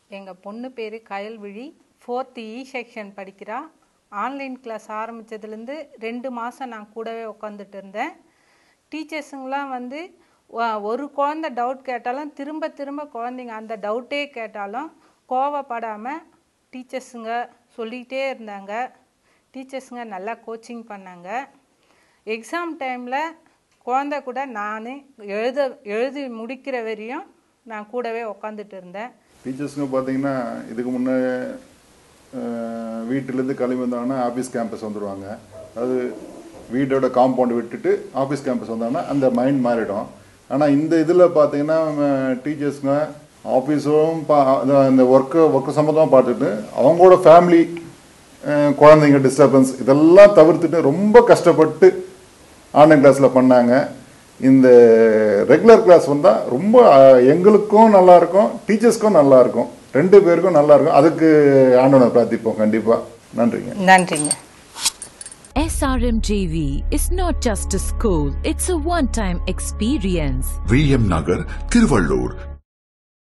எங்கள் பொண்ணு பேர் கயல்விழி ஃபோர்த்து இ செக்ஷன் படிக்கிறா ஆன்லைன் கிளாஸ் ஆரம்பித்ததுலேருந்து ரெண்டு மாதம் நான் கூடவே உட்காந்துட்டு இருந்தேன் டீச்சர்ஸுங்களாம் வந்து வ- ஒரு குழந்த டவுட் கேட்டாலும் திரும்ப திரும்ப குழந்தைங்க அந்த டவுட்டே கேட்டாலும் கோவப்படாமல் டீச்சர்ஸுங்க சொல்லிக்கிட்டே இருந்தாங்க டீச்சர்ஸுங்க நல்லா கோச்சிங் பண்ணாங்க எக்ஸாம் டைமில் குழந்த கூட நான் எழுத எழுதி முடிக்கிற வரையும் நான் கூடவே உட்காந்துட்டு இருந்தேன் டீச்சர்ஸுங்க பார்த்தீங்கன்னா இதுக்கு முன்னே அஹ், வீட்டிலேருந்து கிளம்பி வந்தாங்கன்னா ஆஃபீஸ் கேம்பஸ் வந்துடுவாங்க அதாவது வீட்டோட காம்பவுண்ட் விட்டுட்டு ஆஃபீஸ் கேம்பஸ் வந்தாங்கன்னா அந்த மைண்ட் மாறிடும் ஆனால் இந்த இதில் பார்த்தீங்கன்னா டீச்சர்ஸுங்க ஆஃபீஸும் பா அதான் அந்த ஒர்க்கு ஒர்க்கு சம்மந்தமாக பார்த்துட்டு அவங்களோட ஃபேமிலி குழந்தைங்க டிஸ்டர்பன்ஸ் இதெல்லாம் தவிர்த்துட்டு ரொம்ப கஷ்டப்பட்டு ஆன்லைன் கிளாஸில் பண்ணாங்க இந்த ரெகுலர் கிளாஸ் வந்தால் ரொம்ப அஹ், எங்களுக்கும் நல்லா இருக்கும் டீச்சர்ஸ்க்கும் நல்லா இருக்கும் ரெண்டு பேருக்கும் நல்லா இருக்கும் அதுக்கு ஆண்டவனை பிரார்த்திப்போம் கண்டிப்பாக நன்றிங்க நன்றிங்க SRMJV is not just a school, it's a one time experience. V M Nagar Tiruvallur